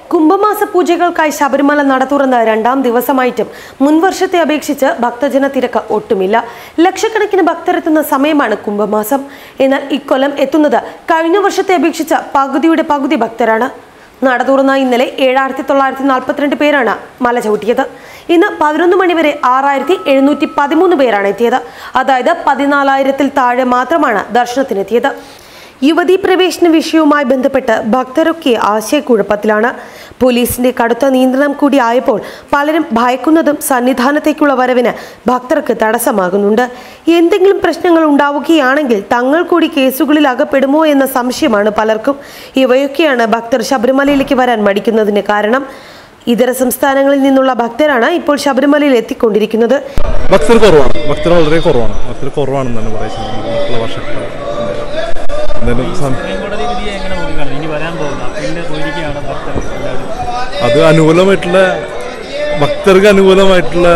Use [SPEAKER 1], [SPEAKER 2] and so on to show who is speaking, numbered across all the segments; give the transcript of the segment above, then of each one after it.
[SPEAKER 1] കുംഭമാസ പൂജകൾക്കായി ശബരിമല നട തുറന്ന രണ്ടാം ദിവസമായിട്ടും മുൻവർഷത്തെ അപേക്ഷിച്ച് ഭക്തജന തിരക്ക് ഒട്ടുമില്ല ലക്ഷക്കണക്കിന് ഭക്തരെത്തുന്ന സമയമാണ് കുംഭമാസം എന്നാൽ ഇക്കൊല്ലം എത്തുന്നത് കഴിഞ്ഞ വർഷത്തെ അപേക്ഷിച്ച് പകുതിയുടെ പകുതി ഭക്തരാണ് നട തുറന്ന ഇന്നലെ ഏഴായിരത്തി തൊള്ളായിരത്തി നാൽപ്പത്തിരണ്ട് പേരാണ് മല ചവിട്ടിയത് ഇന്ന് പതിനൊന്ന് മണിവരെ ആറായിരത്തി എഴുന്നൂറ്റി പതിമൂന്ന് പേരാണ് എത്തിയത് അതായത് പതിനാലായിരത്തിൽ താഴെ മാത്രമാണ് ദർശനത്തിനെത്തിയത് യുവതീ പ്രവേശന വിഷയവുമായി ബന്ധപ്പെട്ട് ഭക്തരൊക്കെ ആശയക്കുഴപ്പത്തിലാണ് പോലീസിന്റെ കടുത്ത നിയന്ത്രണം കൂടി ആയപ്പോൾ പലരും ഭയക്കുന്നതും സന്നിധാനത്തേക്കുള്ള വരവിന് ഭക്തർക്ക് തടസ്സമാകുന്നുണ്ട് എന്തെങ്കിലും പ്രശ്നങ്ങൾ ഉണ്ടാവുകയാണെങ്കിൽ തങ്ങൾ കൂടി കേസുകളിൽ അകപ്പെടുമോ എന്ന സംശയമാണ് പലർക്കും ഇവയൊക്കെയാണ് ഭക്തർ ശബരിമലയിലേക്ക് വരാൻ മടിക്കുന്നതിന് കാരണം ഇതര സംസ്ഥാനങ്ങളിൽ നിന്നുള്ള ഭക്തരാണ് ഇപ്പോൾ ശബരിമലയിൽ എത്തിക്കൊണ്ടിരിക്കുന്നത്
[SPEAKER 2] ഭക്തർ കുറവാണ് ഭക്തർ വളരെ കുറവാണ് ഭക്തർ കുറവാണെന്ന് തന്നെ പറയുന്നത് മറ്റുള്ള വർഷക്കാലം എന്തായാലും സം-
[SPEAKER 3] സുപ്രീം കോടതി വിധിയെ എങ്ങനെ നോക്കിക്കാണും ഇനി വരാൻ പോകുന്ന അപ്പീലിനെ പോയിരിക്കുകയാണ് ഭക്തർ എല്ലാവരും
[SPEAKER 2] അത് അനുകൂലമായിട്ടുള്ള ഭക്തർക്ക് അനുകൂലമായിട്ടുള്ള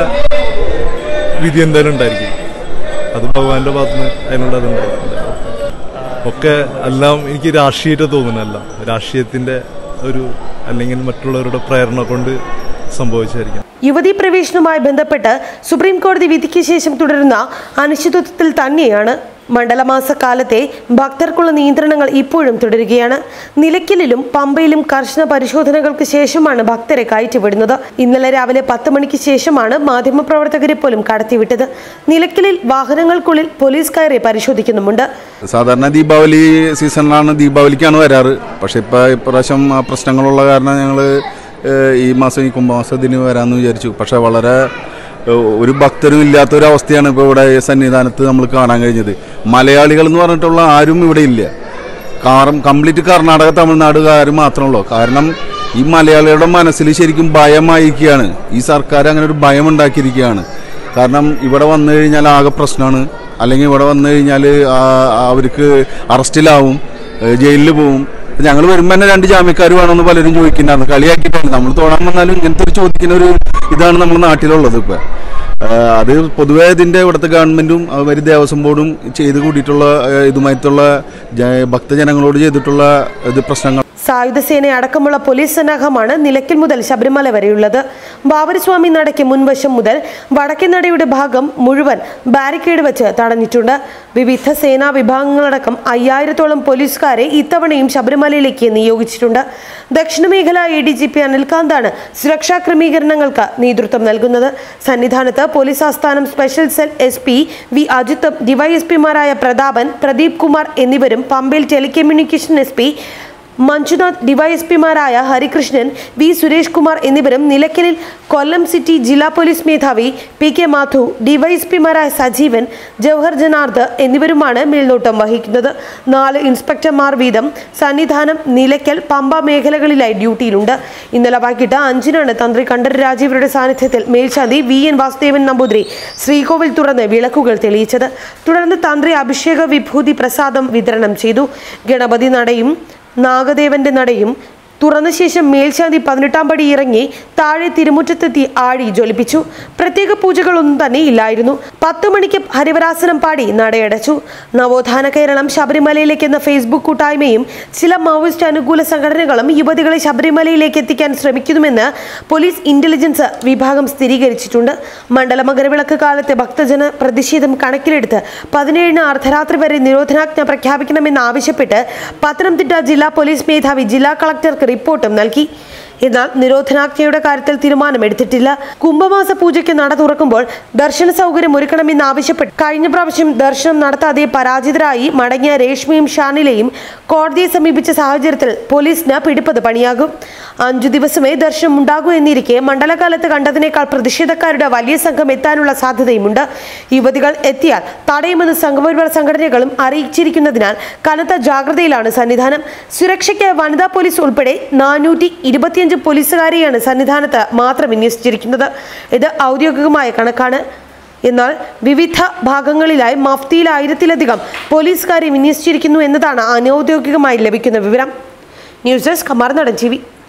[SPEAKER 2] വിധി എന്തായാലും ഉണ്ടായിരിക്കും അത് ഭഗവാന്റെ ഭാഗത്തുനിന്ന് അതിനുള്ള അതുണ്ടായിരിക്കും ഒക്കെ എല്ലാം എനിക്ക് രാഷ്ട്രീയത്തെ തോന്നുന്നല്ല രാഷ്ട്രീയത്തിന്റെ ഒരു അല്ലെങ്കിൽ മറ്റുള്ളവരുടെ പ്രേരണ കൊണ്ട് സംഭവിച്ചായിരിക്കും
[SPEAKER 1] യുവതീ പ്രവേശനവുമായി ബന്ധപ്പെട്ട് സുപ്രീം കോടതി വിധിക്ക് ശേഷം തുടരുന്ന അനിശ്ചിതത്വത്തിൽ തന്നെയാണ് മണ്ഡലമാസ കാലത്തെ ഭക്തർക്കുള്ള നിയന്ത്രണങ്ങൾ ഇപ്പോഴും തുടരുകയാണ് നിലയ്ക്കലിലും പമ്പയിലും കർശന പരിശോധനകൾക്ക് ശേഷമാണ് ഭക്തരെ കയറ്റിവിടുന്നത് ഇന്നലെ രാവിലെ പത്ത് മണിക്ക് ശേഷമാണ് മാധ്യമപ്രവർത്തകരെ പോലും കടത്തിവിട്ടത് നിലയ്ക്കലിൽ വാഹനങ്ങൾക്കുള്ളിൽ പോലീസ് കയറി പരിശോധിക്കുന്നുമുണ്ട്
[SPEAKER 4] സാധാരണ ദീപാവലി സീസണിലാണ് ദീപാവലിക്കാണ് വരാറ് പക്ഷെ ഇപ്പം ഇപ്രാവശ്യം ആ പ്രശ്നങ്ങളുള്ള കാരണം ഞങ്ങൾ ഈ മാസം ഈ കുംഭമാസത്തിന് വരാമെന്ന് വിചാരിച്ചു പക്ഷെ വളരെ ഏഹ്, ഒരു ഭക്തരും ഇല്ലാത്തൊരു അവസ്ഥയാണ് ഇപ്പോൾ ഇവിടെ ഈ സന്നിധാനത്ത് നമ്മൾ കാണാൻ കഴിഞ്ഞത് മലയാളികൾ എന്ന് പറഞ്ഞിട്ടുള്ള ആരും ഇവിടെ ഇല്ല കാറും കംപ്ലീറ്റ് കർണാടക തമിഴ്നാടുകാർ മാത്രമുള്ളൂ കാരണം ഈ മലയാളികളുടെ മനസ്സിൽ ശരിക്കും ഭയമായിരിക്കുകയാണ് ഈ സർക്കാർ അങ്ങനെ ഒരു ഭയം ഉണ്ടാക്കിയിരിക്കുകയാണ് കാരണം ഇവിടെ വന്നു കഴിഞ്ഞാൽ ആകെ പ്രശ്നമാണ് അല്ലെങ്കിൽ ഇവിടെ വന്നു കഴിഞ്ഞാൽ അവർക്ക് അറസ്റ്റിലാവും ഏഹ് ജയിലിൽ പോവും ഞങ്ങൾ വരുമ്പോൾ തന്നെ രണ്ട് ജാമ്യക്കാർ വേണമെന്ന് പലരും ചോദിക്കുന്നുണ്ടായിരുന്നു കളിയാക്കിയിട്ടാണ് നമ്മൾ തോന്നാൻ വന്നാലും ഇങ്ങനത്തെ ഒരു ചോദിക്കുന്ന ഒരു ഇതാണ് നമ്മുടെ നാട്ടിലുള്ളത് ഇപ്പം ആഹ് അത് പൊതുവേ ഇതിന്റെ ഇവിടുത്തെ ഗവൺമെന്റും അവർ ദേവസ്വം ബോർഡും ചെയ്ത് കൂട്ടിയിട്ടുള്ള ആഹ് ഇതുമായിട്ടുള്ള ജ- ഭക്തജനങ്ങളോട് ചെയ്തിട്ടുള്ള ഇത് പ്രശ്നങ്ങൾ
[SPEAKER 1] സായുധസേന അടക്കമുള്ള പോലീസ് സന്നാഹമാണ് നിലയ്ക്കൽ മുതൽ ശബരിമല വരെയുള്ളത് ബാബരസ്വാമി നടയ്ക്ക് മുൻവശം മുതൽ വടക്കേ നടയുടെ ഭാഗം മുഴുവൻ ബാരിക്കേഡ് വെച്ച് തടഞ്ഞിട്ടുണ്ട് വിവിധ സേനാ വിഭാഗങ്ങളടക്കം അയ്യായിരത്തോളം പോലീസുകാരെ ഇത്തവണയും ശബരിമലയിലേക്ക് നിയോഗിച്ചിട്ടുണ്ട് ദക്ഷിണ മേഖല എ ഡി ജി പി അനിൽകാന്താണ് സുരക്ഷാ ക്രമീകരണങ്ങൾക്ക് നേതൃത്വം നൽകുന്നത് സന്നിധാനത്ത് പോലീസ് ആസ്ഥാനം special cell S P V അജിത്തും ഡിവൈഎസ്പിമാരായ പ്രതാപൻ പ്രദീപ് കുമാർ എന്നിവരും പമ്പയിൽ ടെലികമ്മ്യൂണിക്കേഷൻ എസ് പി മഞ്ജുനാഥ് ഡിവൈഎസ്പിമാരായ ഹരികൃഷ്ണൻ വി സുരേഷ് കുമാർ എന്നിവരും നിലയ്ക്കലിൽ കൊല്ലം സിറ്റി ജില്ലാ പോലീസ് മേധാവി പി കെ മാധു ഡിവൈഎസ്പിമാരായ സജീവൻ ജവഹർ ജനാർദ്ദ എന്നിവരുമാണ് മേൽനോട്ടം വഹിക്കുന്നത് നാല് ഇൻസ്പെക്ടർമാർ വീതം സന്നിധാനം നിലയ്ക്കൽ പമ്പ മേഖലകളിലായി ഡ്യൂട്ടിയിലുണ്ട് ഇന്നലെ വൈകിട്ട് അഞ്ചിനാണ് തന്ത്രി കണ്ഠര് രാജീവരുടെ സാന്നിധ്യത്തിൽ മേൽശാന്തി വി എൻ വാസുദേവൻ നമ്പൂതിരി ശ്രീകോവിൽ തുറന്ന് വിളക്കുകൾ തെളിയിച്ചത് തുടർന്ന് തന്ത്രി അഭിഷേക വിഭൂതി പ്രസാദം വിതരണം ചെയ്തു ഗണപതി നടയും നാഗദേവന്റെ നടയും തുറന്ന ശേഷം മേൽശാന്തി പതിനെട്ടാം പടി ഇറങ്ങി താഴെ തിരുമുറ്റത്തെത്തി ആഴി ജ്വലിപ്പിച്ചു പ്രത്യേക പൂജകളൊന്നും തന്നെ ഇല്ലായിരുന്നു പത്ത് മണിക്ക് ഹരിവരാസനം പാടി നടയടച്ചു നവോത്ഥാന കേരളം ശബരിമലയിലേക്ക് എന്ന ഫേസ്ബുക്ക് കൂട്ടായ്മയും ചില മാവോയിസ്റ്റ് അനുകൂല സംഘടനകളും യുവതികളെ ശബരിമലയിലേക്ക് എത്തിക്കാൻ ശ്രമിക്കുന്നുവെന്ന് പോലീസ് ഇന്റലിജൻസ് വിഭാഗം സ്ഥിരീകരിച്ചിട്ടുണ്ട് മണ്ഡല മകരവിളക്ക് കാലത്തെ ഭക്തജന പ്രതിഷേധം കണക്കിലെടുത്ത് പതിനേഴിന് അർദ്ധരാത്രി വരെ നിരോധനാജ്ഞ പ്രഖ്യാപിക്കണമെന്നാവശ്യപ്പെട്ട് പത്തനംതിട്ട ജില്ലാ പോലീസ് മേധാവി ജില്ലാ കളക്ടർക്ക് റിപ്പോർട്ടും നൽകി എന്നാൽ നിരോധനാജ്ഞയുടെ കാര്യത്തിൽ തീരുമാനമെടുത്തിട്ടില്ല കുംഭമാസ പൂജയ്ക്ക് നട തുറക്കുമ്പോൾ ദർശന സൗകര്യം ഒരുക്കണമെന്നാവശ്യപ്പെട്ട് കഴിഞ്ഞ പ്രാവശ്യം ദർശനം നടത്താതെ പരാജിതരായി മടങ്ങിയ രേഷ്മയും ഷാനിലയും കോടതിയെ സമീപിച്ച സാഹചര്യത്തിൽ പോലീസിന് പിടിപ്പത് പണിയാകും അഞ്ചു ദിവസമേ ദർശനം ഉണ്ടാകൂ എന്നിരിക്കെ മണ്ഡലകാലത്ത് കണ്ടതിനേക്കാൾ പ്രതിഷേധക്കാരുടെ വലിയ സംഘം എത്താനുള്ള സാധ്യതയുമുണ്ട് യുവതികൾ എത്തിയാൽ തടയുമെന്ന് സംഘപരിവാർ സംഘടനകളും അറിയിച്ചിരിക്കുന്നതിനാൽ കനത്ത ജാഗ്രതയിലാണ് സന്നിധാനം സുരക്ഷയ്ക്ക് വനിതാ പോലീസ് ഉൾപ്പെടെ നാനൂറ്റി ഇരുപത്തിയഞ്ച് പോലീസുകാരെയാണ് സന്നിധാനത്ത് മാത്രം വിന്യസിച്ചിരിക്കുന്നത് ഇത് ഔദ്യോഗികമായ കണക്കാണ് എന്നാൽ വിവിധ ഭാഗങ്ങളിലായി മഫ്തിയിൽ ആയിരത്തിലധികം പോലീസുകാരെ വിന്യസിച്ചിരിക്കുന്നു എന്നതാണ് അനൌദ്യോഗികമായി ലഭിക്കുന്ന വിവരം ന്യൂസ് ഡെസ്ക് കമാർനടൻ ടി വി